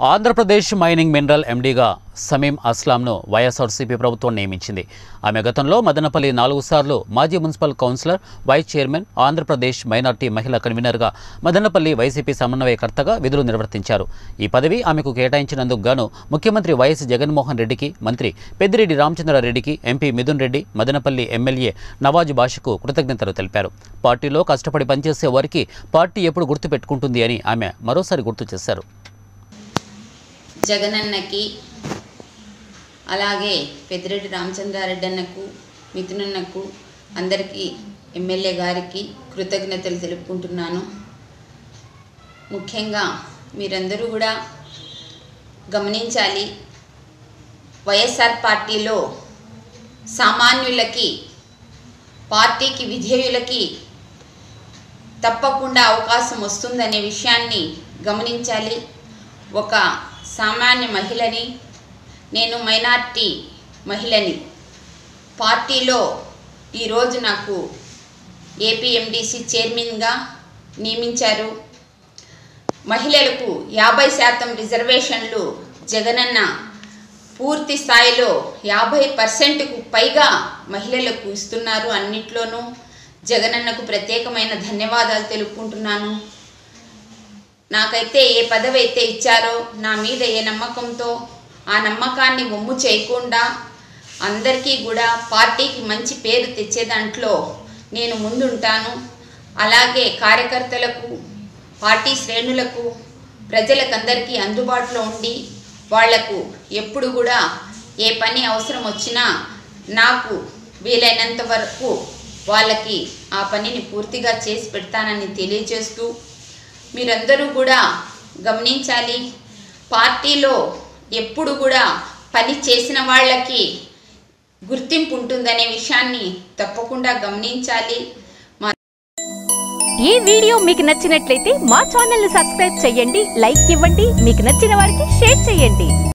Andhra Pradesh mining mineral ఎండీగా సమీం అస్లాంను వైఎస్ఆర్సీపీ ప్రభుత్వం నియమించింది ఆమె గతంలో మదనపల్లి నాలుగు సార్లు మాజీ municipal councillor vice chairman Andhra Pradesh minority మహిళా కన్వీనర్గా మదనపల్లి వైసీపీ సమన్వయకర్తగా విధులు నిర్వర్తించారు ఈ పదవి ఆమెకు కేటాయించినందుకు గాను ముఖ్యమంత్రి వైఎస్ జగన్మోహన్ రెడ్డికి మంత్రి పెద్దిరెడ్డి రామచంద్రారెడ్డికి ఎంపీ మిథున్ రెడ్డి మదనపల్లి ఎమ్మెల్యే నవాజ్ బాషకు కృతజ్ఞతలు తెలిపారు పార్టీలో కష్టపడి పనిచేసే వారికి పార్టీ ఎప్పుడు గుర్తుపెట్టుకుంటుంది అని ఆమె మరోసారి గుర్తు చేశారు జగనన్నకి అలాగే పెద్దిరెడ్డి రామచంద్రారెడ్డి అన్నకు మిథునన్నకు అందరికీ ఎమ్మెల్యే గారికి కృతజ్ఞతలు తెలుపుకుంటున్నాను ముఖ్యంగా మీరందరూ కూడా గమనించాలి వైఎస్ఆర్ పార్టీలో సామాన్యులకి పార్టీకి విధేయులకి తప్పకుండా అవకాశం వస్తుందనే విషయాన్ని గమనించాలి ఒక సామాన్య మహిళని నేను మైనార్టీ మహిళని పార్టీలో ఈరోజు నాకు ఏపీఎండిసి చైర్మన్గా నియమించారు మహిళలకు యాభై శాతం రిజర్వేషన్లు జగనన్న పూర్తి స్థాయిలో యాభై పర్సెంట్కు పైగా మహిళలకు ఇస్తున్నారు అన్నిట్లోనూ జగనన్నకు ప్రత్యేకమైన ధన్యవాదాలు తెలుపుకుంటున్నాను నాకైతే ఏ పదవి అయితే ఇచ్చారో నా మీద ఏ నమ్మకంతో ఆ నమ్మకాన్ని ఒమ్ము చేయకుండా అందరికీ కూడా పార్టీకి మంచి పేరు తెచ్చే దాంట్లో నేను ముందుంటాను అలాగే కార్యకర్తలకు పార్టీ శ్రేణులకు ప్రజలకందరికీ అందుబాటులో ఉండి వాళ్లకు ఎప్పుడు కూడా ఏ పని అవసరం వచ్చినా నాకు వీలైనంత వరకు వాళ్ళకి ఆ పనిని పూర్తిగా చేసి పెడతానని తెలియజేస్తూ మీరందరూ కూడా గమనించాలి పార్టీలో ఎప్పుడు కూడా పని చేసిన వాళ్ళకి గుర్తింపు ఉంటుందనే విషయాన్ని తప్పకుండా గమనించాలి మా ఈ వీడియో మీకు నచ్చినట్లయితే మా ఛానల్ ని సబ్స్క్రైబ్ చేయండి లైక్ ఇవ్వండి మీకు నచ్చిన వారికి షేర్ చేయండి